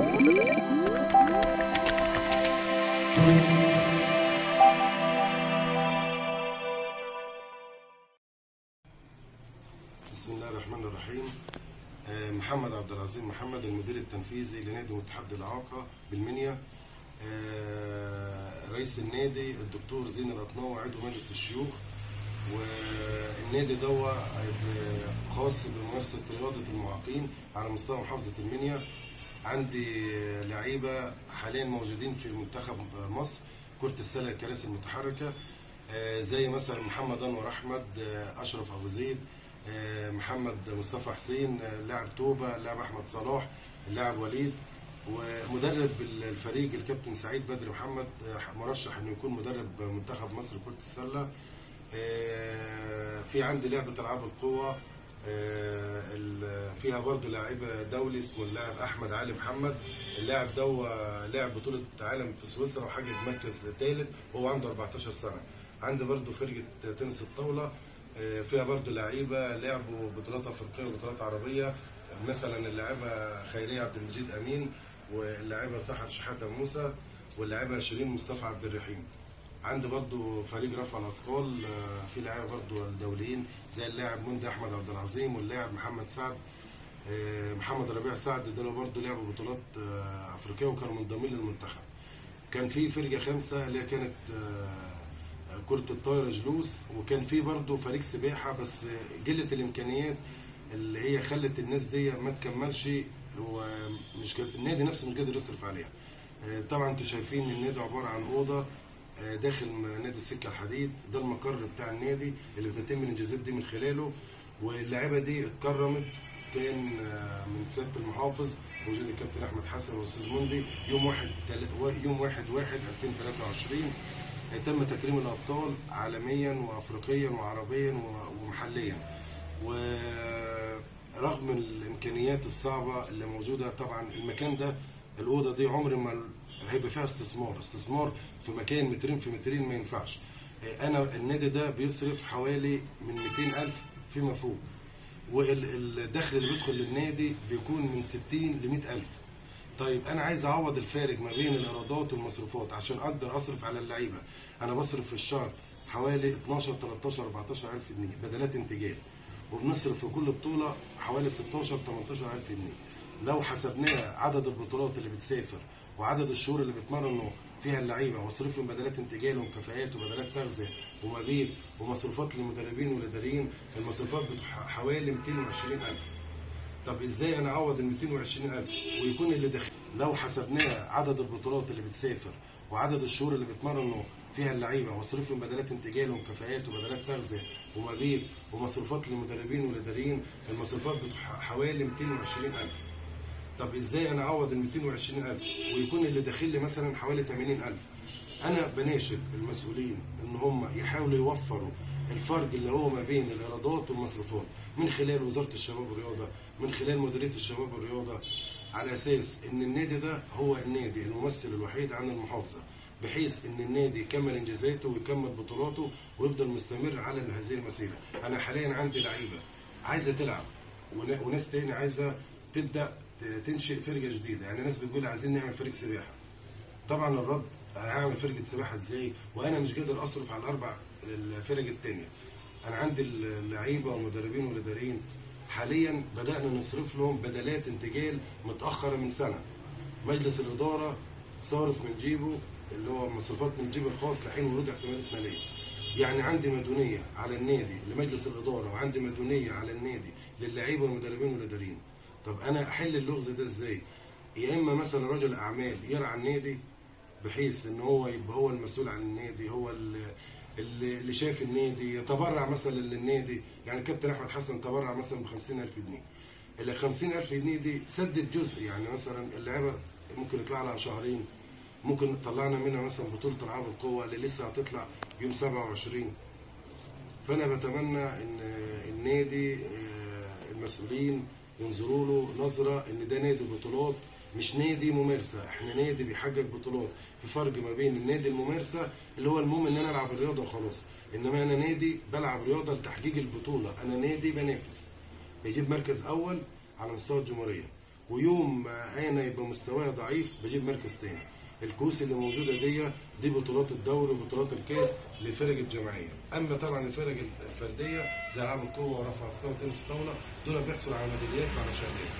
بسم الله الرحمن الرحيم آه، محمد عبد العزيز محمد المدير التنفيذي لنادي متحد الإعاقة بالمنيا آه، رئيس النادي الدكتور زين الأطناوي عضو مجلس الشيوخ والنادي دوا آه، خاص بممارسة رياضة المعاقين على مستوى محافظة المنيا عندي لعيبة حاليا موجودين في منتخب مصر كرة السلة الكراسي المتحركة آه، زي مثلا محمد انور احمد آه، اشرف ابو زيد آه، محمد مصطفى حسين آه، لاعب توبه لاعب احمد صلاح اللاعب وليد ومدرب الفريق الكابتن سعيد بدر محمد آه، مرشح انه يكون مدرب منتخب مصر كرة السلة آه، في عندي لعبة العاب القوة آه، ال- فيها برضه لاعب دولي اسمه اللاعب احمد علي محمد اللاعب ده لعب بطولة عالم في سويسرا وحقق مركز ثالث وهو عنده 14 سنة عندي برضه فرقة تنس الطاولة آه، فيها برضه لعيبة لعبوا بطولات افريقية وبطولات عربية مثلا اللاعبة خيرية عبد المجيد امين واللاعبة سحر شحاتة موسى واللاعبة شيرين مصطفى عبد الرحيم عندي برضو فريق رفع الاثقال آه، في لعيبه برضو الدوليين زي اللاعب مندي احمد عبد العظيم واللاعب محمد سعد آه، محمد ربيع سعد دول برضو لعبوا بطولات آه، افريقيه وكانوا منضمين للمنتخب كان في فرقه خمسه اللي هي كانت آه، كره الطايره جلوس وكان في برضو فريق سباحه بس قله الامكانيات اللي هي خلت الناس دي ما تكملش ومش قاد- النادي نفسه مش قادر يصرف عليها آه، طبعا انتوا شايفين النادي عباره عن اوضه آه، داخل م- نادي السكه الحديد ده المقر بتاع النادي اللي بتتم الانجازات دي من خلاله واللاعيبه دي اتكرمت كان آه، من سياده المحافظ وجود الكابتن احمد حسن والاستاذ مندي يوم واحد تل- يوم واحد واحد 2023 آه، تم تكريم الابطال عالميا وافريقيا وعربيا و- ومحليا ورغم الامكانيات الصعبه اللي موجوده طبعا المكان ده الاوضه دي عمر ما هيبقى فيها استثمار استثمار في مكان مترين في مترين ما ينفعش انا النادي ده بيصرف حوالي من 200 الف فيما فوق والدخل اللي بيدخل للنادي بيكون من 60 ل 100 الف طيب انا عايز اعوض الفارق ما بين الايرادات والمصروفات عشان اقدر اصرف على اللعيبه انا بصرف في الشهر حوالي 12 13 14 الف جنيه بدلات انتاجيه وبنصرف في كل بطوله حوالي 16 18 الف جنيه لو حسبناها عدد البطولات اللي بتسافر وعدد الشهور اللي بيتمرنوا فيها اللعيبه واصرفهم بدلات انتاجيه ومكافآت وبدلات تغذيه ومبيت ومصروفات للمدربين والاداريين المصروفات بتح- حوالي 220 الف طب ازاي انا اعوض ال 220 الف ويكون اللي داخل لو حسبناها عدد البطولات اللي بتسافر وعدد الشهور اللي بيتمرنوا فيها اللعيبه واصرفهم بدلات انتاجيه ومكافآت وبدلات تغذيه ومبيت ومصروفات للمدربين والاداريين المصروفات بتح- حوالي 220 الف طب ازاي انا اعوض ال 220000 ويكون اللي داخل لي مثلا حوالي 80000 انا بناشد المسؤولين ان هم يحاولوا يوفروا الفرق اللي هو ما بين الايرادات والمصروفات من خلال وزاره الشباب والرياضه من خلال مديريه الشباب والرياضه على اساس ان النادي ده هو النادي الممثل الوحيد عن المحافظه بحيث ان النادي يكمل انجازاته ويكمل بطولاته ويفضل مستمر على هذه المسيره انا حاليا عندي لعيبه عايزه تلعب ون- وناس تاني عايزه تبدا ت- تنشئ فرقه جديده يعني ناس بتقول عايزين نعمل فريق سباحه طبعا الرد انا هعمل فرقه سباحه ازاي وانا مش قادر اصرف على الاربع الفرق التانيه انا عندي اللعيبه والمدربين والاداريين حاليا بدانا نصرف لهم بدلات انتقال متاخره من سنه مجلس الاداره صارف من جيبه اللي هو مصروفات من جيبه الخاص لحين ورود اعتمادات ماليه يعني عندي مديونيه على النادي لمجلس الاداره وعندي مديونيه على النادي للعيبه والمدربين والاداريين طب انا احل اللغز ده ازاي يا اما مثلا رجل اعمال يرعى النادي بحيث ان هو يبقى هو المسؤول عن النادي هو اللي اللي اللي شايف النادي يتبرع مثلا للنادي يعني كابتن احمد حسن تبرع مثلا ب 50000 جنيه ال 50000 جنيه دي سدد جزء يعني مثلا اللعيبه ممكن يطلع لها شهرين ممكن طلعنا منها مثلا بطوله العاب القوه اللي لسه هتطلع يوم 27 فانا بتمنى ان النادي آه، المسؤولين ينظروا له نظره ان ده نادي بطولات مش نادي ممارسه احنا نادي بيحقق بطولات في فرق ما بين النادي الممارسه اللي هو المهم ان انا العب الرياضه وخلاص انما انا نادي بلعب رياضه لتحقيق البطوله انا نادي بنافس بيجيب مركز اول على مستوى الجمهوريه ويوم ما انا يبقى مستواي ضعيف بجيب مركز تاني الكؤوس اللي موجوده دي دي بطولات الدوري وبطولات الكاس للفرق الجماعيه اما طبعا الفرق الفرديه زي العاب القوه ورفع الصوت وتنس الطاوله دول بيحصلوا على ميداليات وعلى شهادات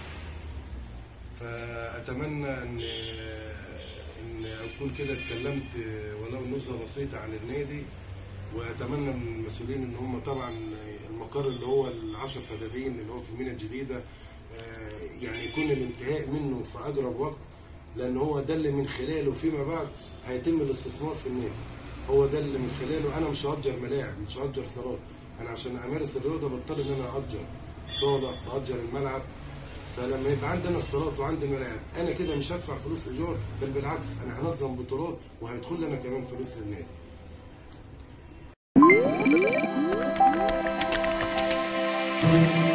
فاتمنى ان ان اكون كده اتكلمت ولو نبذه بسيطه عن النادي واتمنى من المسؤولين ان هم طبعا المقر اللي هو العشر فدادين اللي هو في المينا الجديده آه، يعني يكون الانتهاء منه في اقرب وقت لان هو ده اللي من خلاله فيما بعد هيتم الاستثمار في النادي هو ده اللي من خلاله انا مش هاجر ملاعب مش هاجر صالات انا عشان امارس الرياضه بضطر ان انا اجر صاله باجر الملعب فلما يبقى عندنا الصالات وعندي الملاعب انا كده مش هدفع فلوس ايجار بل بالعكس انا هنظم بطولات وهيدخل لنا كمان فلوس للنادي thank you